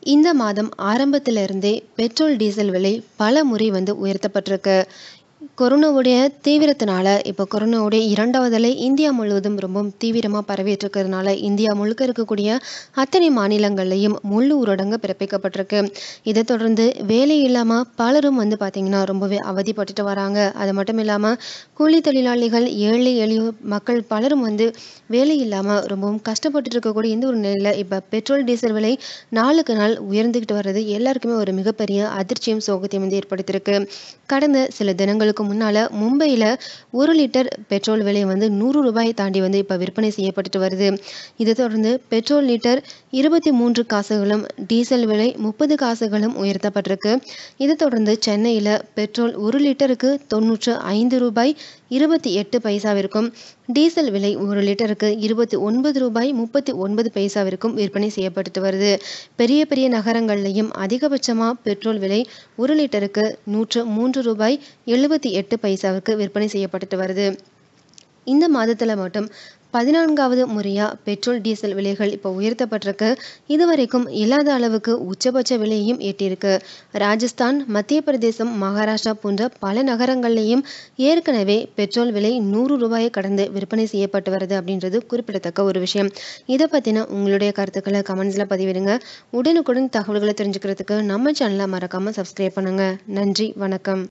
இந்த மாதம் ஆரம்பத்திலிருந்தே பெட்ரோல் டீசல் விலை பல முறை வந்து உயர்த்தப்பட்டிருக்கு கொரோனாவுடைய தீவிரத்தினால இப்போ கொரோனாவுடைய இரண்டாவது அலை இந்தியா முழுவதும் ரொம்பவும் தீவிரமாக பரவிட்டு இருக்கிறதுனால இந்தியா முழுக்க இருக்கக்கூடிய அத்தனை மாநிலங்கள்லையும் முழு ஊரடங்கு பிறப்பிக்கப்பட்டிருக்கு இதை தொடர்ந்து வேலை இல்லாமல் பலரும் வந்து பார்த்திங்கன்னா ரொம்பவே அவதிப்பட்டுட்டு வராங்க அது மட்டும் இல்லாமல் கூலி தொழிலாளிகள் ஏழை எளிய மக்கள் பலரும் வந்து வேலை இல்லாமல் ரொம்பவும் கஷ்டப்பட்டு இருக்கக்கூடிய இந்த ஒரு நிலையில் இப்போ பெட்ரோல் டீசல் விலை நாளுக்கு நாள் உயர்ந்துக்கிட்டு வர்றது எல்லாருக்குமே ஒரு மிகப்பெரிய அதிர்ச்சியும் சோகத்தையும் வந்து ஏற்படுத்தியிருக்கு கடந்த சில தினங்களுக்கு முன்னால் மும்பையில் ஒரு லிட்டர் பெட்ரோல் விலை வந்து நூறு ரூபாய் தாண்டி வந்து இப்போ விற்பனை செய்யப்பட்டுட்டு வருது இதை தொடர்ந்து பெட்ரோல் லிட்டர் இருபத்தி மூன்று காசுகளும் டீசல் விலை முப்பது காசுகளும் உயர்த்தப்பட்டிருக்கு இதை தொடர்ந்து சென்னையில் பெட்ரோல் ஒரு லிட்டருக்கு தொண்ணூற்று ஐந்து ரூபாய் இருபத்தி எட்டு பைசாவிற்கும் டீசல் விலை ஒரு லிட்டருக்கு இருபத்தி ஒன்பது ரூபாய் முப்பத்தி ஒன்பது பைசாவிற்கும் விற்பனை செய்யப்பட்டுட்டு வருது பெரிய பெரிய நகரங்கள்லையும் அதிகபட்சமாக பெட்ரோல் விலை ஒரு லிட்டருக்கு நூற்று மூன்று ரூபாய் எழுபத்தி எட்டு பைசாவுக்கு விற்பனை செய்யப்பட்டுட்டு வருது இந்த மாதத்தில் மட்டும் பதினான்காவது முறையாக பெட்ரோல் டீசல் விலைகள் இப்போ உயர்த்தப்பட்டிருக்கு இதுவரைக்கும் இல்லாத அளவுக்கு உச்சபட்ச விலையையும் எட்டியிருக்கு ராஜஸ்தான் மத்திய பிரதேசம் மகாராஷ்டிரா போன்ற பல நகரங்கள்லையும் ஏற்கனவே பெட்ரோல் விலை நூறு ரூபாயை கடந்து விற்பனை செய்யப்பட்டு வருது அப்படின்றது குறிப்பிடத்தக்க ஒரு விஷயம் இதை பற்றின உங்களுடைய கருத்துக்களை கமெண்ட்ஸில் பதிவிடுங்க உடனுக்குடன் தகவல்களை தெரிஞ்சுக்கிறதுக்கு நம்ம சேனலை மறக்காமல் சப்ஸ்கிரைப் பண்ணுங்கள் நன்றி வணக்கம்